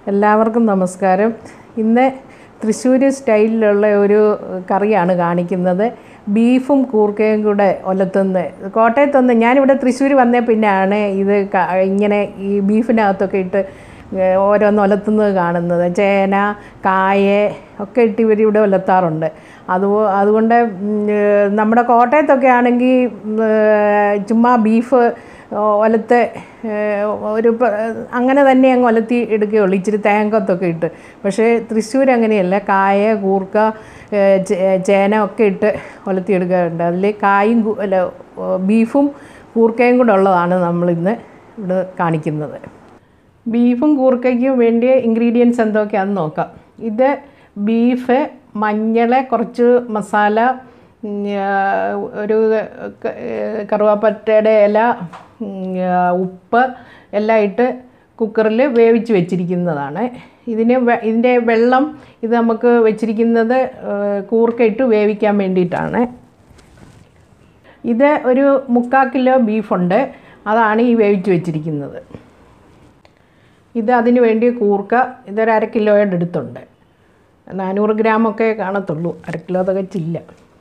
എല്ലാവർക്കും നമസ്കാരം ഇന്ന് തൃശ്ശൂർ സ്റ്റൈലിലുള്ള ഒരു കറിയാണ് കാണിക്കുന്നത് ബീഫും കൂർക്കയും കൂടെ ഒലത്തുന്നത് കോട്ടയത്തൊന്ന് ഞാനിവിടെ തൃശ്ശൂർ വന്നേ പിന്നെയാണ് ഇത് ക- ഇങ്ങനെ ഈ ബീഫിനകത്തൊക്കെ ഇട്ട് ഏഹ് ഓരോന്ന് ഒലത്തുന്നത് കാണുന്നത് ചേന കായ ഒക്കെ ഇട്ട് ഇവർ ഇവിടെ ഒലത്താറുണ്ട് അത് അതുകൊണ്ട് ഉം, ഏഹ് നമ്മുടെ കോട്ടയത്തൊക്കെ ആണെങ്കിൽ ഉം, ഏഹ് ചുമ്മാ ബീഫ് ഒലത്ത് ഏഹ് ഒരു പ- അങ്ങനെ തന്നെ അങ്ങ് ഒലത്തി എടുക്കുകയുള്ളൂ ഇച്ചിരി തേങ്ങത്തൊക്കെ ഇട്ട് പക്ഷേ തൃശ്ശൂർ അങ്ങനെയല്ല കായ കൂർക്ക ഏഹ് ചേ- ചേന ഒക്കെ ഇട്ട് ഒലത്തി എടുക്കാറുണ്ട് അതിൽ കായും കു- അല്ല ബീഫും കൂർക്കയും കൂടെ ഉള്ളതാണ് നമ്മളിന്ന് ഇവിടെ കാണിക്കുന്നത് ബീഫും കൂർക്കയ്ക്കും വേണ്ടിയ ഇൻഗ്രീഡിയൻസ് എന്തൊക്കെയാണെന്ന് നോക്കാം ഇത് ബീഫ് മഞ്ഞൾ കുറച്ച് മസാല ഉം, ആ, ഒരു ക- കറുവാപ്പറ്റയുടെ ഇല ഉം, ആ, ഉപ്പ് എല്ലാം ഇട്ട് കുക്കറിൽ വേവിച്ച് വെച്ചിരിക്കുന്നതാണ് ഇതിന് വെ- ഇതിൻ്റെ വെള്ളം ഇത് നമുക്ക് വെച്ചിരിക്കുന്നത് ആ, കൂർക്ക ഇട്ട് വേവിക്കാൻ വേണ്ടിയിട്ടാണ് ഇത് ഒരു മുക്കാൽ കിലോ ബീഫുണ്ട് അതാണ് ഈ വേവിച്ച് വെച്ചിരിക്കുന്നത് ഇത് അതിന് വേണ്ടി കൂർക്ക ഇതൊരു അര കിലോയുടെ അടുത്തുണ്ട് നാനൂറ് ഗ്രാമൊക്കെ കാണത്തുള്ളൂ അര കിലോ തികച്ചില്ല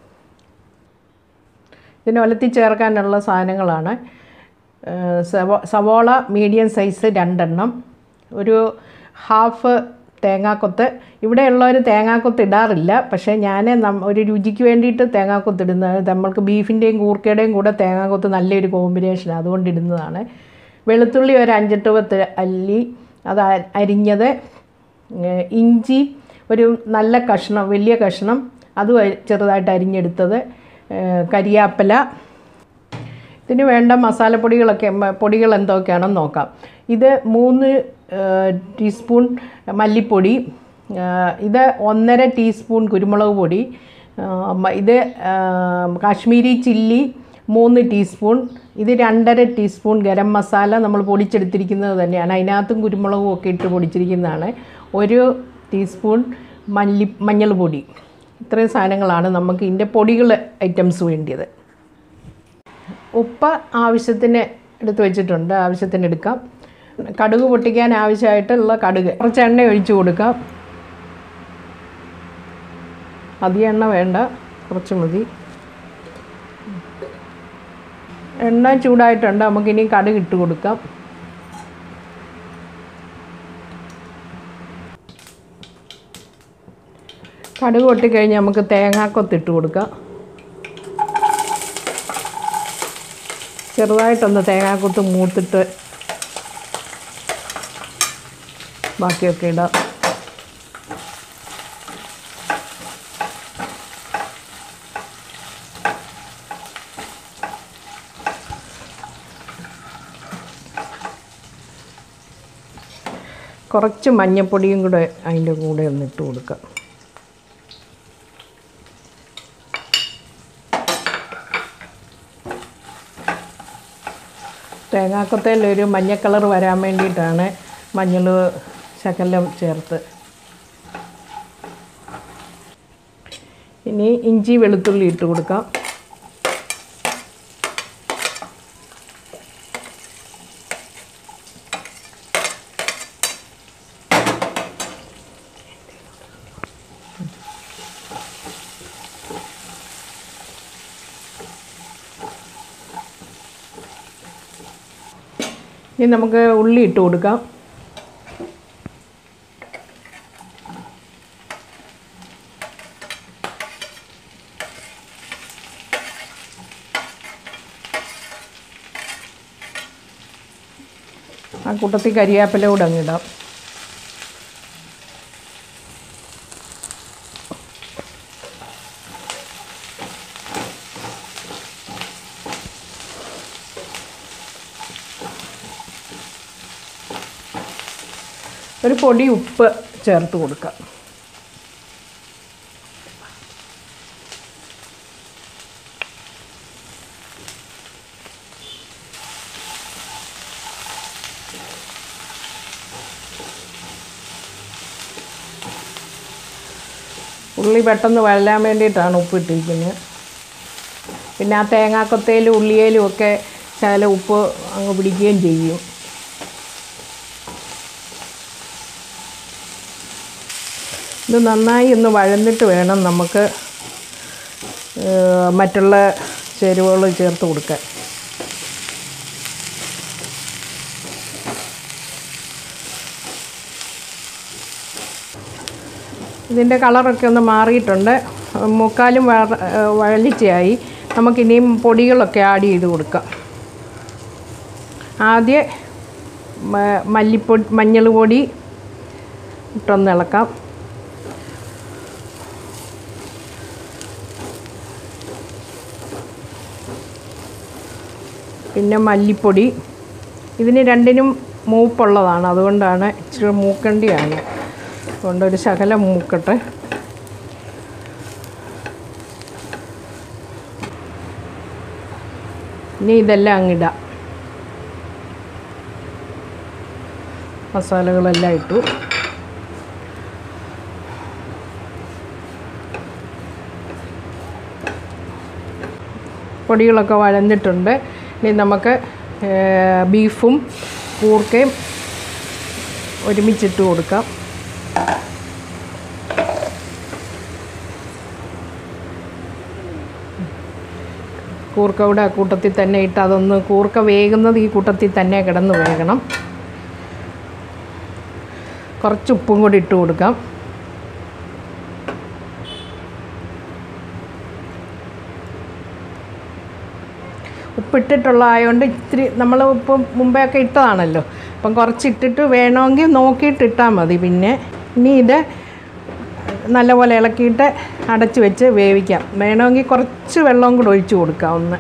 ഇതിന് ഒലത്തി ചേർക്കാനുള്ള സാധനങ്ങളാണ് ഏഹ് സവോ സവോള മീഡിയം സൈസ് രണ്ടെണ്ണം ഒരു ഹാഫ് തേങ്ങാക്കൊത്ത് ഇവിടെയുള്ളവർ തേങ്ങാക്കൊത്ത് ഇടാറില്ല പക്ഷേ ഞാൻ നം- ഒരു രുചിക്ക് വേണ്ടിയിട്ട് തേങ്ങാക്കൊത്ത് ഇടുന്നത് നമ്മൾക്ക് ബീഫിൻ്റെയും കൂർക്കയുടെയും കൂടെ തേങ്ങാക്കൊത്ത് നല്ലൊരു കോമ്പിനേഷൻ അതുകൊണ്ട് ഇടുന്നതാണ് വെളുത്തുള്ളി ഒരു അഞ്ചെട്ട് പത്ത് അല്ലി അത് അ- അരിഞ്ഞത് ഏഹ് ഇഞ്ചി ഒരു നല്ല കഷ്ണം വലിയ കഷ്ണം അതും അരി- ചെറുതായിട്ട് അരിഞ്ഞെടുത്തത് ഏഹ് കരിയാപ്പില ഇതിന് വേണ്ട മസാലപ്പൊടികളൊക്കെ മ- പൊടികൾ എന്തൊക്കെയാണെന്ന് നോക്കാം ഇത് മൂന്ന് ഏഹ്, ടീസ്പൂൺ മല്ലിപ്പൊടി ഏഹ്, ഇത് ഒന്നര ടീസ്പൂൺ കുരുമുളക് പൊടി ഏഹ്, മ- ഇത് ഏഹ്, കാശ്മീരി ചില്ലി മൂന്ന് ടീസ്പൂൺ ഇത് രണ്ടര ടീസ്പൂൺ ഗരം മസാല നമ്മൾ പൊടിച്ചെടുത്തിരിക്കുന്നത് തന്നെയാണ് അതിനകത്തും കുരുമുളകും ഒക്കെ ഇട്ട് പൊടിച്ചിരിക്കുന്നതാണ് ഒരു ടീസ്പൂൺ മല്ലി മഞ്ഞൾ പൊടി ഇത്രയും സാധനങ്ങളാണ് നമുക്ക് ഇതിൻ്റെ പൊടികൾ ഐറ്റംസ് വേണ്ടിയത് ഉപ്പ് ആവശ്യത്തിന് എടുത്ത് വെച്ചിട്ടുണ്ട് ആവശ്യത്തിന് എടുക്കാം കടുക് പൊട്ടിക്കാൻ ആവശ്യമായിട്ടുള്ള കടുക് കുറച്ച് എണ്ണ ഒഴിച്ച് കൊടുക്കാം അധികം എണ്ണ വേണ്ട കുറച്ച് മതി എണ്ണ ചൂടായിട്ടുണ്ട് നമുക്കിനി കടുക് ഇട്ട് കൊടുക്കാം കടുക് പൊട്ടിക്കഴിഞ്ഞ് നമുക്ക് തേങ്ങാക്കൊത്തിട്ട് കൊടുക്കാം ചെറുതായിട്ടൊന്ന് തേങ്ങാക്കൊത്ത് മൂത്തിട്ട് ബാക്കിയൊക്കെ ഇടാം കുറച്ച് മഞ്ഞപ്പൊടിയും കൂടെ അതിൻ്റെ കൂടെ ഒന്ന് ഇട്ട് കൊടുക്കാം തേങ്ങാക്കൊത്തയിൽ ഒരു മഞ്ഞ കളർ വരാൻ വേണ്ടിയിട്ടാണ് മഞ്ഞൾ ശകലം ചേർത്ത് ഇനി ഇഞ്ചി വെളുത്തുള്ളി ഇട്ട് കൊടുക്കാം ഇനി നമുക്ക് ഉള്ളി ഇട്ട് കൊടുക്കാം ആ കൂട്ടത്തിൽ കരിയാപ്പില കൂടെ അങ്ങിടാം ഒരു പൊടി ഉപ്പ് ചേർത്ത് കൊടുക്കാം ഉള്ളി പെട്ടെന്ന് വഴലാൻ വേണ്ടിയിട്ടാണ് ഉപ്പ് ഇട്ടിരിക്കുന്നത് പിന്നെ ആ തേങ്ങാക്കൊത്തയിലും ഉള്ളിയേലും ഒക്കെ ശകല ഉപ്പ് അങ്ങ് പിടിക്കുകയും ചെയ്യും ഇത് നന്നായി ഒന്ന് വഴന്നിട്ട് വേണം നമുക്ക് ഏഹ്, മറ്റുള്ള ചേരുവകൾ ചേർത്ത് കൊടുക്കാൻ ഇതിൻ്റെ കളറൊക്കെ ഒന്ന് മാറിയിട്ടുണ്ട് മുക്കാലും വഴ വഴലിച്ചയായി നമുക്കിനിയും പൊടികളൊക്കെ ആഡ് ചെയ്ത് കൊടുക്കാം ആദ്യം മ- മല്ലിപ്പൊടി മഞ്ഞൾ പൊടി ഇട്ടൊന്ന് ഇളക്കാം പിന്നെ മല്ലിപ്പൊടി ഇതിന് രണ്ടിനും മൂപ്പുള്ളതാണ് അതുകൊണ്ടാണ് ഇച്ചിരി മൂക്കണ്ടിയാണ് അതുകൊണ്ട് ഒരു ശകലം മൂക്കട്ടെ ഇനി ഇതെല്ലാം അങ്ങിടാം മസാലകളെല്ലാം ഇട്ടു പൊടികളൊക്കെ വഴന്നിട്ടുണ്ട് ഇനി നമുക്ക് ഏർ, ബീഫും കൂർക്കയും ഒരുമിച്ചിട്ട് കൊടുക്കാം കൂർക്ക കൂടെ ആ കൂട്ടത്തിൽ തന്നെ ഇട്ട് അതൊന്ന് കൂർക്ക വേകുന്നത് ഈ കൂട്ടത്തിൽ തന്നെ കിടന്ന് വേകണം കുറച്ച് ഉപ്പും കൂടി ഇട്ട് കൊടുക്കാം ഉപ്പിട്ടിട്ടുള്ള ആയതുകൊണ്ട് ഇത്തിരി നമ്മൾ ഇപ്പം മുമ്പേ ഒക്കെ ഇട്ടതാണല്ലോ അപ്പം കുറച്ച് ഇട്ടിട്ട് വേണമെങ്കിൽ നോക്കിയിട്ട് ഇട്ടാൽ മതി പിന്നെ ഇനി ഇത് നല്ലപോലെ ഇളക്കിയിട്ട് അടച്ച് വെച്ച് വേവിക്കാം വേണമെങ്കിൽ കുറച്ച് വെള്ളവും കൂടെ ഒഴിച്ച് കൊടുക്കാം ഒന്ന്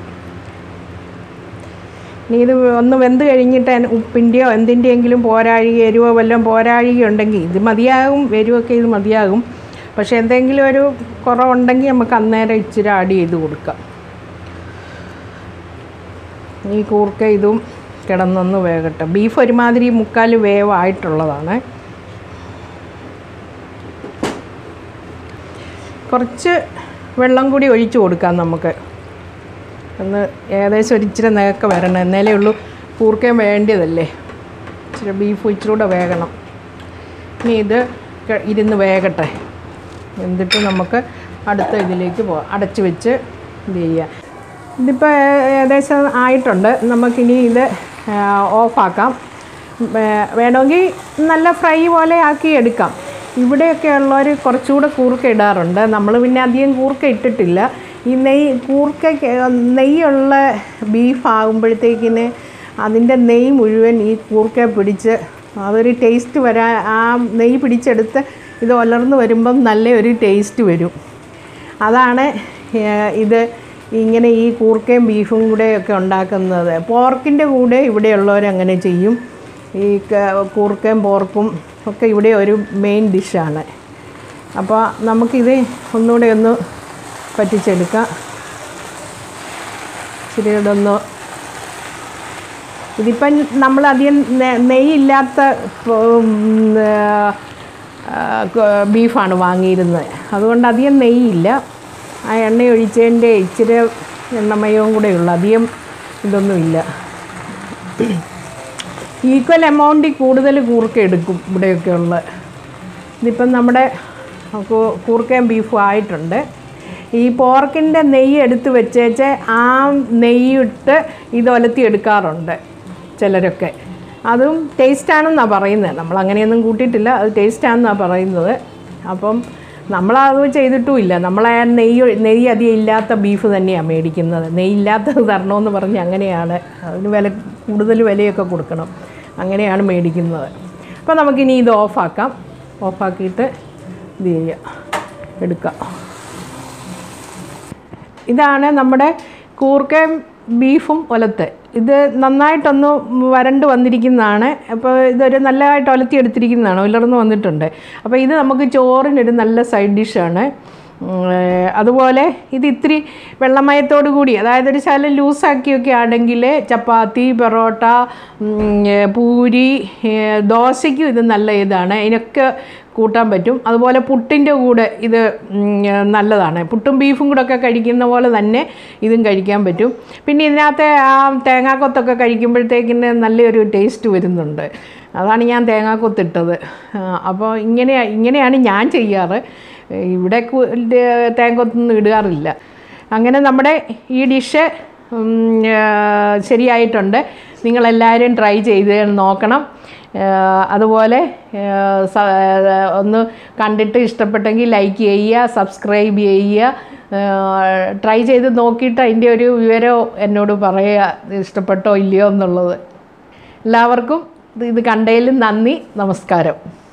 ഇനി ഇത് ഒന്ന് വെന്ത് കഴിഞ്ഞിട്ട് അതിന് ഉപ്പിൻ്റെയോ എന്തിൻ്റെയെങ്കിലും പോരാഴിക എരിവോ വല്ലതും പോരാഴിക ഉണ്ടെങ്കിൽ ഇത് മതിയാകും എരിവൊക്കെ ഇത് മതിയാകും പക്ഷേ എന്തെങ്കിലും ഒരു കുറവുണ്ടെങ്കിൽ നമുക്ക് അന്നേരം ഇച്ചിരി ആഡ് ചെയ്ത് കൊടുക്കാം ഈ കൂർക്ക ഇതും കിടന്നൊന്ന് വേകട്ടെ ബീഫ് ഒരുമാതിരി മുക്കാൽ വേവായിട്ടുള്ളതാണ് കുറച്ച് വെള്ളം കൂടി ഒഴിച്ചു കൊടുക്കാം നമുക്ക് ഒന്ന് ഏകദേശം ഒരു ഇച്ചിരി നേക്കെ വരണം എന്നാലേ ഉള്ളൂ കൂർക്കയും വേണ്ടിയതല്ലേ ഇച്ചിരി ബീഫ് ഇച്ചിരി കൂടെ വേകണം ഇനി ഇത് ക- ഇരുന്ന് വേകട്ടെ എന്നിട്ട് നമുക്ക് അടുത്ത ഇതിലേക്ക് പോകാം അടച്ച് വെച്ച് ഇത് ചെയ്യാം ഇതിപ്പോൾ ഏകദേശം ആയിട്ടുണ്ട് നമുക്കിനി ഇത് ഓഫാക്കാം വേണമെങ്കിൽ നല്ല ഫ്രൈ പോലെ ആക്കി എടുക്കാം ഇവിടെയൊക്കെ ഉള്ളവർ കുറച്ചുകൂടെ കൂർക്ക ഇടാറുണ്ട് നമ്മൾ പിന്നെ അധികം കൂർക്ക ഇട്ടിട്ടില്ല ഈ നെയ്യ് കൂർക്ക നെയ്യുള്ള ബീഫ് ആകുമ്പോഴത്തേക്കിന് അതിൻ്റെ നെയ്യ് മുഴുവൻ ഈ കൂർക്ക പിടിച്ച് അതൊരു ടേസ്റ്റ് വരാൻ ആ നെയ്യ് പിടിച്ചെടുത്ത് ഇത് ഒലർന്ന് വരുമ്പം നല്ലൊരു ടേസ്റ്റ് വരും അതാണ് ഏഹ്, ഇത് ഇങ്ങനെ ഈ കൂർക്കയും ബീഫും കൂടെ ഒക്കെ ഉണ്ടാക്കുന്നത് പോർക്കിൻ്റെ കൂടെ ഇവിടെയുള്ളവർ അങ്ങനെ ചെയ്യും ഈ ക- കൂർക്കയും പോർക്കും ഒക്കെ ഇവിടെ ഒരു മെയിൻ ഡിഷാണ് അപ്പോൾ നമുക്കിത് ഒന്നുകൂടെ ഒന്ന് പറ്റിച്ചെടുക്കാം ഇച്ചിരി കൂടെ ഒന്ന് ഇതിപ്പം നമ്മൾ അധികം നെ- നെയ്യില്ലാത്ത ഉം, ആ, ക- ബീഫാണ് വാങ്ങിയിരുന്നത് അതുകൊണ്ട് അധികം നെയ്യില്ല ആ എണ്ണ ഒഴിച്ചതിൻ്റെ ഇച്ചിരി എണ്ണമയവും കൂടെ ഉള്ളു അധികം ഇതൊന്നുമില്ല ഈക്വൽ എമൗണ്ടിൽ കൂടുതൽ കൂർക്ക എടുക്കും ഇവിടെയൊക്കെ ഉള്ള ഇതിപ്പം നമ്മുടെ കൂ- കൂർക്കയും ബീഫും ആയിട്ടുണ്ട് ഈ പോർക്കിൻ്റെ നെയ്യ് എടുത്ത് വെച്ചേച്ച് ആ നെയ്യിട്ട് ഇത് ഒലത്തി എടുക്കാറുണ്ട് ചിലരൊക്കെ അതും ടേസ്റ്റാണെന്നാണ് പറയുന്നത് നമ്മൾ അങ്ങനെയൊന്നും കൂട്ടിയിട്ടില്ല അത് ടേസ്റ്റാണെന്നാണ് പറയുന്നത് അപ്പം നമ്മളത് ചെയ്തിട്ടുമില്ല നമ്മൾ ആ നെയ്യ് നെയ്യ് അധികം ഇല്ലാത്ത ബീഫ് തന്നെയാണ് മേടിക്കുന്നത് നെയ്യില്ലാത്തത് തരണമെന്ന് പറഞ്ഞ് അങ്ങനെയാണ് അതിന് വില കൂടുതൽ വിലയൊക്കെ കൊടുക്കണം അങ്ങനെയാണ് മേടിക്കുന്നത് അപ്പോൾ നമുക്കിനി ഇത് ഓഫാക്കാം ഓഫാക്കിയിട്ട് ഇത് ചെയ്യാം എടുക്കാം ഇതാണ് നമ്മുടെ കൂർക്കയും ബീഫും ഒലത്ത് ഇത് നന്നായിട്ടൊന്ന് വരണ്ട് വന്നിരിക്കുന്നതാണ് അപ്പോൾ ഇതൊരു നല്ലതായിട്ട് ഒലത്തി എടുത്തിരിക്കുന്നതാണ് ഉലർന്ന് വന്നിട്ടുണ്ട് അപ്പോൾ ഇത് നമുക്ക് ചോറിനൊരു നല്ല സൈഡ് ഡിഷാണ് ഉം, ഏർ, അതുപോലെ ഇത് ഇത്തിരി വെള്ളമയത്തോടു കൂടി അതായത് ഒരു ശകലം ലൂസാക്കിയൊക്കെ ആണെങ്കിൽ ചപ്പാത്തി പൊറോട്ട ഉം, ഏർ, പൂരി ഏർ, ദോശയ്ക്കും ഇത് നല്ല ഇതാണ് ഇതിനൊക്കെ കൂട്ടാൻ പറ്റും അതുപോലെ പുട്ടിൻ്റെ കൂടെ ഇത് ഉം, നല്ലതാണ് പുട്ടും ബീഫും കൂടെ ഒക്കെ കഴിക്കുന്ന പോലെ തന്നെ ഇതും കഴിക്കാൻ പറ്റും പിന്നെ ഇതിനകത്തെ ആ തേങ്ങാക്കൊത്തൊക്കെ കഴിക്കുമ്പോഴത്തേക്കിന് നല്ലൊരു ടേസ്റ്റ് വരുന്നുണ്ട് അതാണ് ഞാൻ തേങ്ങാക്കൊത്തിട്ടത് അപ്പോൾ ഇങ്ങനെ ഇങ്ങനെയാണ് ഞാൻ ചെയ്യാറ് ഇവിടെ കു- തേങ്ങക്കൊത്തൊന്നും ഇടാറില്ല അങ്ങനെ നമ്മുടെ ഈ ഡിഷ് ഉം, ആ, ശരിയായിട്ടുണ്ട് നിങ്ങളെല്ലാവരും ട്രൈ ചെയ്ത് നോക്കണം ആ, അതുപോലെ ആ, സ- ആ, ഒന്ന് കണ്ടിട്ട് ഇഷ്ടപ്പെട്ടെങ്കിൽ ലൈക്ക് ചെയ്യുക സബ്സ്ക്രൈബ് ചെയ്യുക ട്രൈ ചെയ്ത് നോക്കിയിട്ട് അതിൻ്റെ ഒരു വിവരം എന്നോട് പറയുക ഇഷ്ടപ്പെട്ടോ ഇല്ലയോ എന്നുള്ളത് എല്ലാവർക്കും ഇത് കണ്ടതിലും നന്ദി നമസ്കാരം